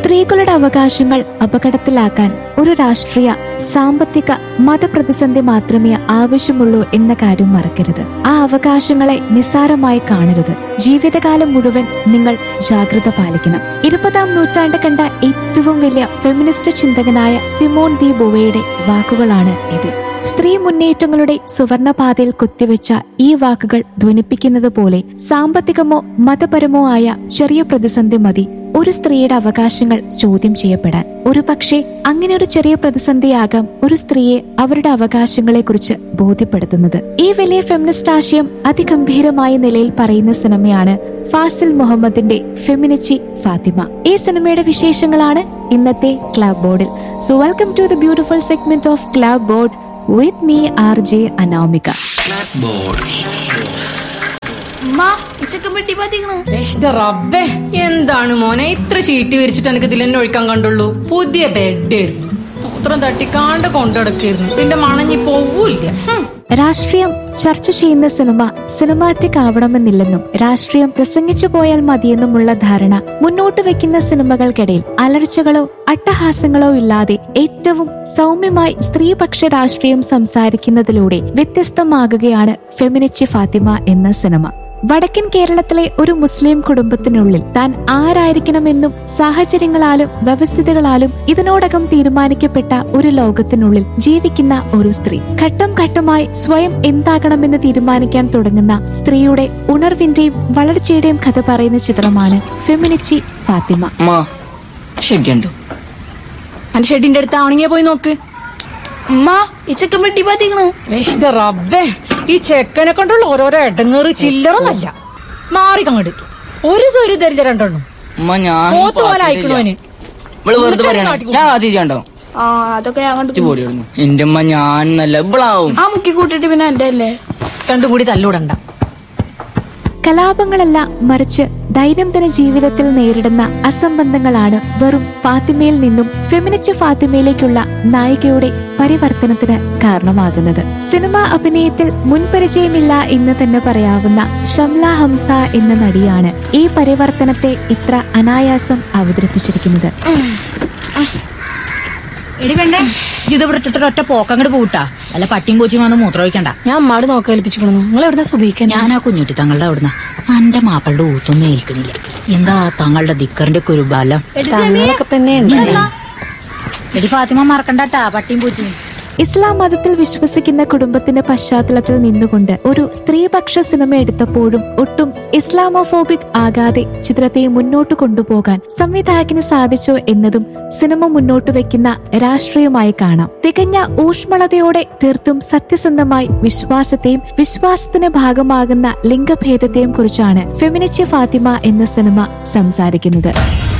സ്ത്രീകളുടെ അവകാശങ്ങൾ അപകടത്തിലാക്കാൻ ഒരു രാഷ്ട്രീയ സാമ്പത്തിക മതപ്രതിസന്ധി മാത്രമേ ആവശ്യമുള്ളൂ എന്ന കാര്യം മറക്കരുത് ആ അവകാശങ്ങളെ നിസ്സാരമായി കാണരുത് ജീവിതകാലം മുഴുവൻ നിങ്ങൾ ജാഗ്രത പാലിക്കണം ഇരുപതാം നൂറ്റാണ്ട് കണ്ട ഏറ്റവും വലിയ ഫെമിനിസ്റ്റ് ചിന്തകനായ സിമോൺ ദി ബൊവയുടെ വാക്കുകളാണ് ഇത് സ്ത്രീ മുന്നേറ്റങ്ങളുടെ സുവർണപാതയിൽ കുത്തിവെച്ച ഈ വാക്കുകൾ ധ്വനിപ്പിക്കുന്നത് പോലെ സാമ്പത്തികമോ മതപരമോ ആയ ചെറിയ പ്രതിസന്ധി മതി ഒരു സ്ത്രീയുടെ അവകാശങ്ങൾ ചോദ്യം ചെയ്യപ്പെടാൻ ഒരു പക്ഷേ അങ്ങനെ ഒരു ചെറിയ പ്രതിസന്ധിയാകാം ഒരു സ്ത്രീയെ അവരുടെ അവകാശങ്ങളെക്കുറിച്ച് ബോധ്യപ്പെടുത്തുന്നത് ഈ വലിയ ഫെമിനിസ്റ്റ് ആശയം അതിഗംഭീരമായ നിലയിൽ പറയുന്ന സിനിമയാണ് ഫാസിൽ മുഹമ്മദിന്റെ ഫെമിനിച്ചി ഫാത്തിമ ഈ സിനിമയുടെ വിശേഷങ്ങളാണ് ഇന്നത്തെ ക്ലബ് ബോർഡിൽ so welcome to the beautiful segment of club board with me R J Anamika എന്റെ റബ്ബേ എന്താണ് മോനെ ഇത്ര ഷീറ്റ് വിരിച്ചിട്ട് എനിക്ക് ഇതിൽ തന്നെ ഒഴിക്കാൻ കണ്ടുള്ളൂ പുതിയ ബെഡായിരുന്നു മൂത്രം തട്ടിക്കാണ്ട് കൊണ്ടുനടക്കായിരുന്നു ഇതിന്റെ മണഞ്ഞി പോവൂല്ല ഹും. രാഷ്ട്രീയം ചർച്ച ചെയ്യുന്ന സിനിമ സിനിമാറ്റിക് ആവണമെന്നില്ലെന്നും രാഷ്ട്രീയം പ്രസംഗിച്ചു പോയാൽ മതിയെന്നുമുള്ള ധാരണ മുന്നോട്ട് വെക്കുന്ന സിനിമകൾക്കിടയിൽ അലർച്ചകളോ അട്ടഹാസങ്ങളോ ഇല്ലാതെ ഏറ്റവും സൗമ്യമായി സ്ത്രീപക്ഷ രാഷ്ട്രീയം സംസാരിക്കുന്നതിലൂടെ വ്യത്യസ്തമാകുകയാണ് ഫെമിനിച്ചി ഫാത്തിമ എന്ന സിനിമ വടക്കൻ കേരളത്തിലെ ഒരു മുസ്ലിം കുടുംബത്തിനുള്ളിൽ താൻ ആരായിരിക്കണമെന്നും സാഹചര്യങ്ങളാലും വ്യവസ്ഥിതികളാലും ഇതിനോടകം തീരുമാനിക്കപ്പെട്ട ഒരു ലോകത്തിനുള്ളിൽ ജീവിക്കുന്ന ഒരു സ്ത്രീ ഘട്ടം ഘട്ടമായി സ്വയം എന്താകണമെന്ന് തീരുമാനിക്കാൻ തുടങ്ങുന്ന സ്ത്രീയുടെ ഉണർവിന്റെയും വളർച്ചയുടെയും കഥ പറയുന്ന ചിത്രമാണ് ഫെമിനിച്ചി ഫാത്തിമ അമ്മ ഷെഡിയുണ്ടോ അന്റെ ഷെഡിന്റെ അടുത്ത് ആവണെങ്കി പോയി നോക്ക് ഉമ്മ ഈ ചെക്കൻ വെട്ടി പാത്തിക്കണ് എന്റെ റബ്ബേ ഈ ചെക്കനെ കൊണ്ടുള്ള ഓരോരോ ഇടങ്ങേറ് ചില്ലറൊന്നല്ല മാറിക്കങ്ങട് ഒരു സ്വരു തരില്ല രണ്ടെണ്ണം അമ്മ ഞാൻ പോത്ത് പോലെ അയക്കണോന് ഇവള് വെറുതെ പറയണ ഞാൻ ആദ്യം ഉണ്ടോ ആ അതൊക്കെ ഞാൻ കണ്ടു പോടി ഇവിടുന്ന്. എന്റെ അമ്മ ഞാൻ നല്ല ഇവളാവും ആ മുക്കി കൂട്ടിട്ട് പിന്നെ എന്റെ അല്ലേ രണ്ടും കൂടി തല്ലൂടണ്ട കലാപങ്ങളല്ല മറിച്ച് ദൈനംദിന ജീവിതത്തിൽ നേരിടുന്ന അസംബന്ധങ്ങളാണ് വെറും ഫാത്തിമയിൽ നിന്നും ഫെമിനിച്ച് ഫാത്തിമയിലേക്കുള്ള നായികയുടെ പരിവർത്തനത്തിന് കാരണമാകുന്നത് സിനിമാ അഭിനയത്തിൽ മുൻപരിചയമില്ല എന്ന് തന്നെ പറയാവുന്ന ഷംല ഹംസ എന്ന നടിയാണ് ഈ പരിവർത്തനത്തെ ഇത്ര അനായാസം അവതരിപ്പിച്ചിരിക്കുന്നത് എടി വേണ്ടേ ഇത് ഇവിടെ ഇട്ടിട്ട് ഒറ്റ പോക്കങ്ങട് പോട്ടാ അല്ല പട്ടിയും പൂച്ചയും വന്ന് മൂത്രമൊഴിക്കണ്ട ഞാൻ അമ്മാട് നോക്കാൻ ഏൽപ്പിച്ചിരിക്കണു നിങ്ങൾ എവിടെ സുബീക്കാൻ ഞാൻ ആ കുഞ്ഞുട്ടി തങ്ങളുടെ അവിടുന്ന് എന്റെ മാപ്പിളുടെ ഊത്തൊന്നും ഏൽക്കണില്ല എന്താ തങ്ങളുടെ ദിക്കറിന്റെ ഒക്കെ ഒരു ബലം തങ്ങളൊക്കെ തന്നെ എടി ഫാത്തിമ മറക്കണ്ടാട്ടാ പട്ടിയും പൂച്ചയും ഇസ്ലാം മതത്തിൽ വിശ്വസിക്കുന്ന കുടുംബത്തിന്റെ പശ്ചാത്തലത്തിൽ നിന്നുകൊണ്ട് ഒരു സ്ത്രീപക്ഷ സിനിമ എടുത്തപ്പോഴും ഒട്ടും ഇസ്ലാമോഫോബിക് ആകാതെ ചിത്രത്തെ മുന്നോട്ട് കൊണ്ടുപോകാൻ സംവിധായകന് സാധിച്ചു എന്നതും സിനിമ മുന്നോട്ട് വെക്കുന്ന രാഷ്ട്രീയമായി കാണാം തികഞ്ഞ ഊഷ്മളതയോടെ തീർത്തും സത്യസന്ധമായി വിശ്വാസത്തെയും വിശ്വാസത്തിന് ഭാഗമാകുന്ന ലിംഗഭേദത്തെയും കുറിച്ചാണ് ഫെമിനിച്ച് ഫാത്തിമ എന്ന സിനിമ സംസാരിക്കുന്നത്